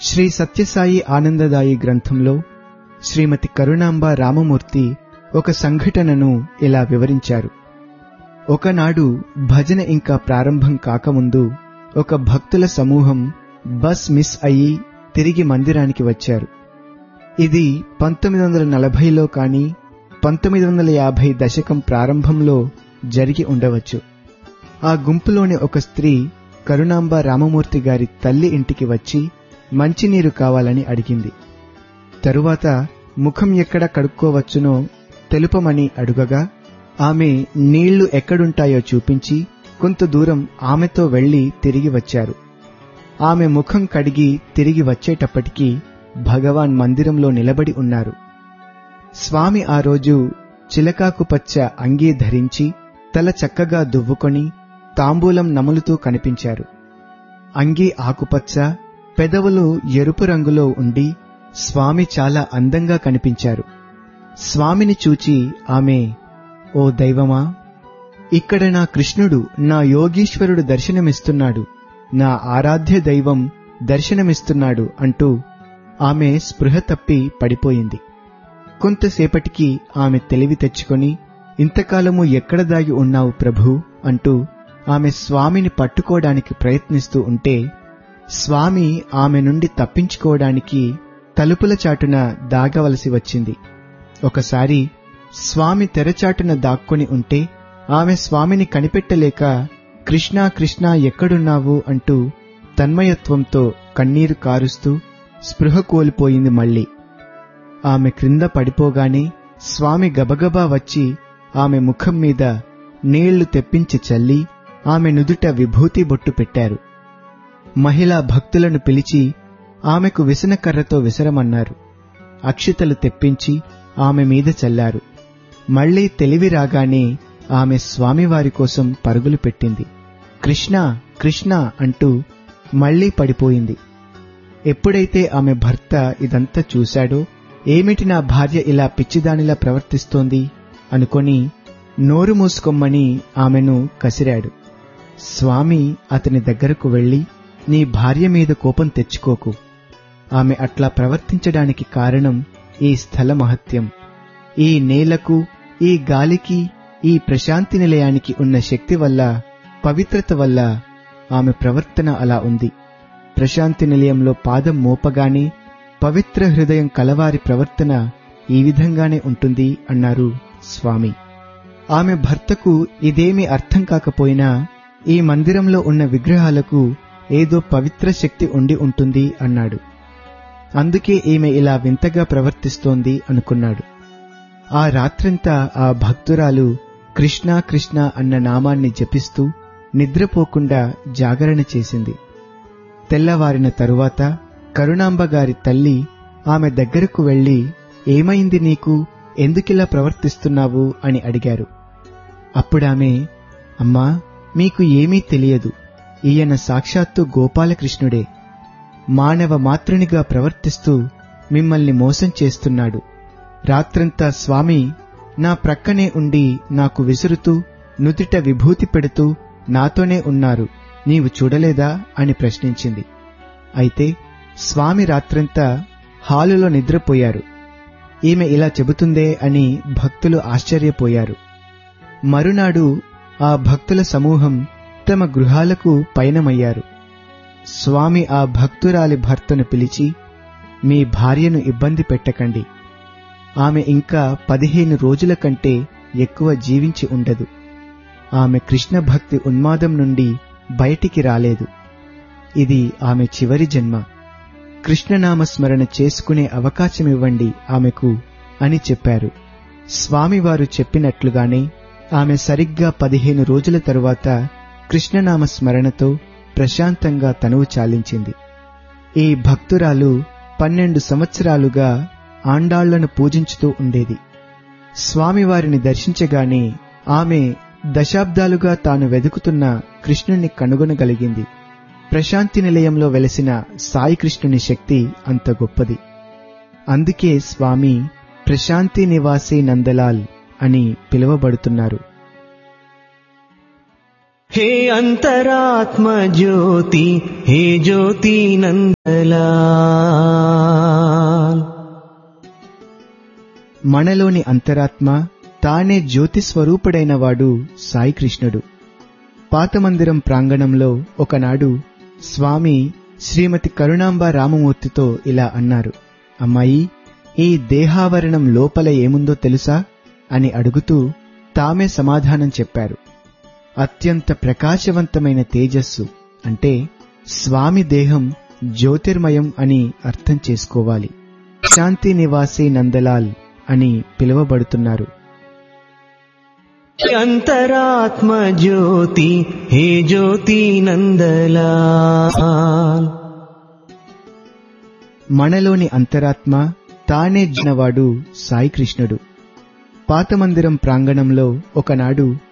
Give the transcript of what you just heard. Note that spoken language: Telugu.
శ్రీ సత్యసాయి ఆనందదాయి గ్రంథంలో శ్రీమతి కరుణాంబ రామమూర్తి ఒక సంఘటనను ఇలా వివరించారు ఒకనాడు భజన ఇంకా ప్రారంభం కాకముందు ఒక భక్తుల సమూహం బస్ మిస్ అయ్యి తిరిగి మందిరానికి వచ్చారు ఇది పంతొమ్మిది వందల నలభైలో కానీ పంతొమ్మిది వందల యాభై దశకం ప్రారంభంలో జరిగి ఉండవచ్చు ఆ గుంపులోని ఒక స్త్రీ కరుణాంబ రామమూర్తి గారి తల్లి ఇంటికి వచ్చి మంచినీరు కావాలని అడిగింది తరువాత ముఖం ఎక్కడ కడుక్కోవచ్చునో తెలుపమని అడుగగా ఆమె నీళ్లు ఎక్కడుంటాయో చూపించి కొంత దూరం ఆమెతో వెళ్లి తిరిగి వచ్చారు ఆమె ముఖం కడిగి తిరిగి వచ్చేటప్పటికీ భగవాన్ మందిరంలో నిలబడి ఉన్నారు స్వామి ఆ రోజు చిలకాకు పచ్చ అంగీ ధరించి తల చక్కగా దువ్వుకొని తాంబూలం నములుతూ కనిపించారు అంగీ ఆకుపచ్చ పెదవులు ఎరుపు రంగులో ఉండి స్వామి చాలా అందంగా కనిపించారు స్వామిని చూచి ఆమె ఓ దైవమా ఇక్కడ నా కృష్ణుడు నా యోగీశ్వరుడు దర్శనమిస్తున్నాడు నా ఆరాధ్య దైవం దర్శనమిస్తున్నాడు అంటూ ఆమె స్పృహ తప్పి పడిపోయింది కొంతసేపటికి ఆమె తెలివి తెచ్చుకొని ఇంతకాలము ఎక్కడ దాగి ఉన్నావు ప్రభు అంటూ ఆమె స్వామిని పట్టుకోవడానికి ప్రయత్నిస్తూ ఉంటే స్వామి ఆమె నుండి తప్పించుకోవడానికి తలుపుల చాటున దాగవలసి వచ్చింది ఒకసారి స్వామి తెరచాటున దాక్కొని ఉంటే ఆమె స్వామిని కనిపెట్టలేక కృష్ణా కృష్ణా ఎక్కడున్నావు అంటూ తన్మయత్వంతో కన్నీరు కారుస్తూ స్పృహ కోల్పోయింది మళ్ళీ ఆమె క్రింద పడిపోగానే స్వామి గబగబా వచ్చి ఆమె ముఖం మీద నీళ్లు తెప్పించి చల్లి ఆమె నుదుట విభూతి బొట్టు పెట్టారు మహిళా భక్తులను పిలిచి ఆమెకు విసనకర్రతో విసరమన్నారు అక్షితలు తెప్పించి ఆమె మీద చల్లారు మళ్లీ తెలివి రాగానే ఆమె స్వామివారి కోసం పరుగులు పెట్టింది కృష్ణ కృష్ణ అంటూ మళ్లీ పడిపోయింది ఎప్పుడైతే ఆమె భర్త ఇదంతా చూశాడో ఏమిటి నా భార్య ఇలా పిచ్చిదానిలా ప్రవర్తిస్తోంది అనుకొని నోరు మూసుకోమ్మని ఆమెను కసిరాడు స్వామి అతని దగ్గరకు వెళ్లి నీ భార్య మీద కోపం తెచ్చుకోకు ఆమె అట్లా ప్రవర్తించడానికి కారణం ఈ స్థల మహత్యం ఈ నేలకు ఈ గాలికి ఈ ప్రశాంతి నిలయానికి ఉన్న శక్తి వల్ల పవిత్రత వల్ల ఆమె ప్రవర్తన అలా ఉంది ప్రశాంతి నిలయంలో పాదం మోపగానే పవిత్ర హృదయం కలవారి ప్రవర్తన ఈ విధంగానే ఉంటుంది అన్నారు స్వామి ఆమె భర్తకు ఇదేమీ అర్థం కాకపోయినా ఈ మందిరంలో ఉన్న విగ్రహాలకు ఏదో పవిత్ర శక్తి ఉండి ఉంటుంది అన్నాడు అందుకే ఈమె ఇలా వింతగా ప్రవర్తిస్తోంది అనుకున్నాడు ఆ రాత్రంతా ఆ భక్తురాలు కృష్ణ కృష్ణ అన్న నామాన్ని జపిస్తూ నిద్రపోకుండా జాగరణ చేసింది తెల్లవారిన తరువాత కరుణాంబ గారి తల్లి ఆమె దగ్గరకు వెళ్లి ఏమైంది నీకు ఎందుకిలా ప్రవర్తిస్తున్నావు అని అడిగారు అప్పుడామె అమ్మా మీకు ఏమీ తెలియదు ఈయన సాక్షాత్తు గోపాలకృష్ణుడే మానవ మాతృనిగా ప్రవర్తిస్తూ మిమ్మల్ని మోసం చేస్తున్నాడు రాత్రంతా స్వామి నా ప్రక్కనే ఉండి నాకు విసురుతూ నుదిట విభూతి పెడుతూ నాతోనే ఉన్నారు నీవు చూడలేదా అని ప్రశ్నించింది అయితే స్వామి రాత్రంతా హాలులో నిద్రపోయారు ఈమె ఇలా చెబుతుందే అని భక్తులు ఆశ్చర్యపోయారు మరునాడు ఆ భక్తుల సమూహం తమ గృహాలకు పయనమయ్యారు స్వామి ఆ భక్తురాలి భర్తను పిలిచి మీ భార్యను ఇబ్బంది పెట్టకండి ఆమె ఇంకా పదిహేను రోజుల కంటే ఎక్కువ జీవించి ఉండదు ఆమె కృష్ణ భక్తి ఉన్మాదం నుండి బయటికి రాలేదు ఇది ఆమె చివరి జన్మ కృష్ణనామ స్మరణ చేసుకునే అవకాశమివ్వండి ఆమెకు అని చెప్పారు స్వామివారు చెప్పినట్లుగానే ఆమె సరిగ్గా పదిహేను రోజుల తరువాత కృష్ణనామ స్మరణతో ప్రశాంతంగా తనువు చాలించింది ఈ భక్తురాలు పన్నెండు సంవత్సరాలుగా ఆండాళ్లను పూజించుతూ ఉండేది స్వామివారిని దర్శించగానే ఆమె దశాబ్దాలుగా తాను వెదుకుతున్న కృష్ణుణ్ణి కనుగొనగలిగింది ప్రశాంతి నిలయంలో వెలసిన సాయి కృష్ణుని శక్తి అంత గొప్పది అందుకే స్వామి ప్రశాంతి నివాసి నందలాల్ అని పిలువబడుతున్నారు हे अंतरात्म ज्योति हे ज्योति नंदलाल మనలోని అంతరాత్మ తానే జ్యోతి స్వరూపుడైన వాడు సాయి కృష్ణుడు పాతమందిరం ప్రాంగణంలో ఒకనాడు స్వామి శ్రీమతి కరుణాంబ రామమూర్తితో ఇలా అన్నారు అమ్మాయి ఈ దేహావరణం లోపల ఏముందో తెలుసా అని అడుగుతూ తామే సమాధానం చెప్పారు అత్యంత ప్రకాశవంతమైన తేజస్సు అంటే స్వామి దేహం జ్యోతిర్మయం అని అర్థం చేసుకోవాలి శాంతి నివాసి నందలాల్ అని పిలువబడుతున్నారు अंतरात्म ज्योति हे ज्योति नंदलाल మనలోని అంతరాత్మ తానే జినవాడు సాయి కృష్ణుడు పాతమందిరం ప్రాంగణంలో ఒకనాడు